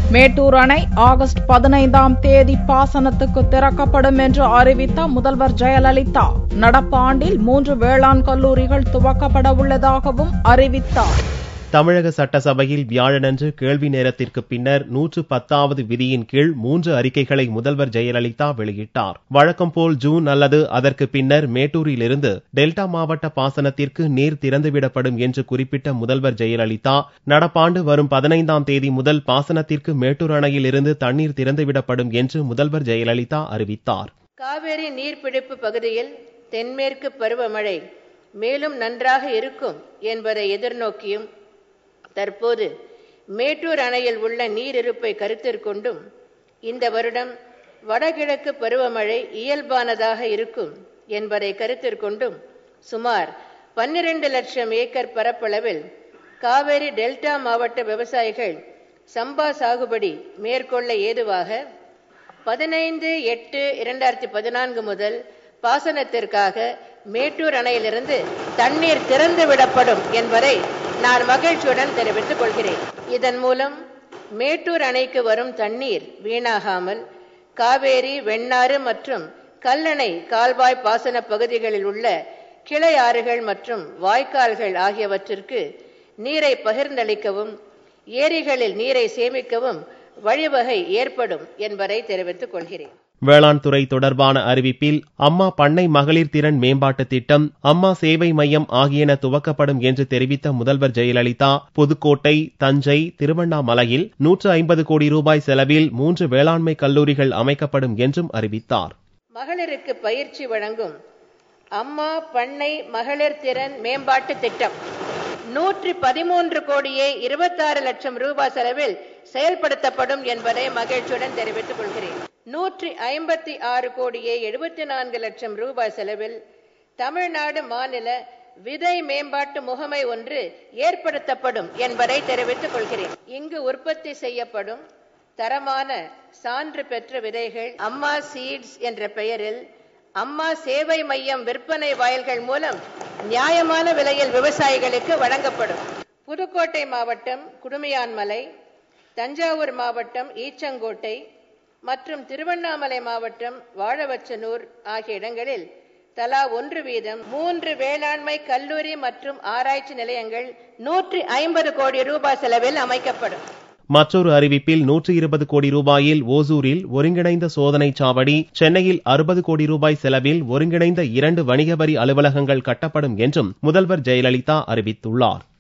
மேட்டூர் அணை ஆகஸ்ட் பதினைந்தாம் தேதி பாசனத்துக்கு திறக்கப்படும் என்று அறிவித்த முதல்வர் ஜெயலலிதா நடப்பாண்டில் மூன்று வேளாண் கல்லூரிகள் துவக்கப்பட உள்ளதாகவும் அறிவித்தார் தமிழக சட்டசபையில் வியாழனன்று கேள்வி நேரத்திற்கு பின்னர் நூற்று பத்தாவது விதியின் கீழ் மூன்று அறிக்கைகளை முதல்வர் ஜெயலலிதா வெளியிட்டார் வழக்கம் போல் ஜூன் அல்லது அதற்கு பின்னர் மேட்டூரிலிருந்து டெல்டா மாவட்ட பாசனத்திற்கு நீர் திறந்துவிடப்படும் என்று குறிப்பிட்ட முதல்வர் ஜெயலலிதா நடப்பாண்டு வரும் பதினைந்தாம் தேதி முதல் பாசனத்திற்கு மேட்டூர் அணையில் இருந்து தண்ணீர் திறந்துவிடப்படும் என்று முதல்வர் ஜெயலலிதா அறிவித்தார் காவேரி நீர்பிடிப்பு பகுதியில் தென்மேற்கு பருவமழை மேலும் நன்றாக இருக்கும் என்பதை எதிர்நோக்கியும் தற்போது மேட்டூர் அணையில் உள்ள நீர் இருப்பை கருத்தில் கொண்டும் இந்த வருடம் வடகிழக்கு பருவமழை இயல்பானதாக இருக்கும் என்பதை கருத்தில் கொண்டும் சுமார் பன்னிரண்டு லட்சம் ஏக்கர் பரப்பளவில் காவேரி டெல்டா மாவட்ட விவசாயிகள் சம்பா சாகுபடி மேற்கொள்ள ஏதுவாக பதினைந்து எட்டு இரண்டாயிரத்தி பதினான்கு முதல் பாசனத்திற்காக மேட்டூர் அணையிலிருந்து தண்ணீர் திறந்து விடப்படும் என்பதை நான் மகிழ்ச்சியுடன் தெரிவித்துக் கொள்கிறேன் இதன் மூலம் மேட்டூர் அணைக்கு வரும் தண்ணீர் வீணாகாமல் காவேரி வெண்ணாறு மற்றும் கல்லணை கால்வாய் பாசன பகுதிகளில் உள்ள கிளை ஆறுகள் மற்றும் வாய்க்கால்கள் ஆகியவற்றிற்கு நீரை பகிர்ந்தளிக்கவும் ஏரிகளில் நீரை சேமிக்கவும் வழிவகை ஏற்படும் என்பதை தெரிவித்துக் கொள்கிறேன் வேளாண் துறை தொடர்பான அறிவிப்பில் அம்மா பண்ணை மகளிர் திறன் மேம்பாட்டு திட்டம் அம்மா சேவை மையம் ஆகியன துவக்கப்படும் என்று தெரிவித்த முதல்வர் ஜெயலலிதா புதுக்கோட்டை தஞ்சை திருவண்ணாமலையில் நூற்று ஐம்பது கோடி ரூபாய் செலவில் மூன்று வேளாண்மை கல்லூரிகள் அமைக்கப்படும் என்றும் அறிவித்தார் மகளிருக்கு பயிற்சி வழங்கும் அம்மா பண்ணை மகளிர் திறன் மேம்பாட்டு திட்டம் நூற்றி பதிமூன்று கோடியே இருபத்தாறு லட்சம் ரூபாய் செலவில் செயல்படுத்தப்படும் என்பதை மகிழ்ச்சியுடன் தெரிவித்துக் கொள்கிறேன் நூற்றி ஐம்பத்தி ஆறு கோடியே எழுபத்தி நான்கு லட்சம் ரூபாய் செலவில் தமிழ்நாடு மாநில விதை மேம்பாட்டு முகமை ஒன்று ஏற்படுத்தப்படும் என்பதை தெரிவித்துக் கொள்கிறேன் இங்கு உற்பத்தி செய்யப்படும் தரமான சான்று பெற்ற விதைகள் அம்மா சீட்ஸ் என்ற பெயரில் அம்மா சேவை மையம் விற்பனை வாயில்கள் மூலம் நியாயமான விலையில் விவசாயிகளுக்கு வழங்கப்படும் புதுக்கோட்டை மாவட்டம் குடுமியான்மலை தஞ்சாவூர் மாவட்டம் ஈச்சங்கோட்டை மற்றும் திருவண்ணாமலை மாவட்டம் வாழவச்சனூர் ஆகிய இடங்களில் தலா ஒன்று வீதம் மூன்று வேளாண்மை கல்லூரி மற்றும் ஆராய்ச்சி நிலையங்கள் நூற்றி ஐம்பது கோடி ரூபாய் செலவில் அமைக்கப்படும் மற்றொரு அறிவிப்பில் நூற்றி இருபது கோடி ரூபாயில் ஓசூரில் ஒருங்கிணைந்த சோதனை சாவடி சென்னையில் அறுபது கோடி ரூபாய் செலவில் ஒருங்கிணைந்த இரண்டு வணிக வரி அலுவலகங்கள் கட்டப்படும் என்றும் முதல்வர் ஜெயலலிதா அறிவித்துள்ளார்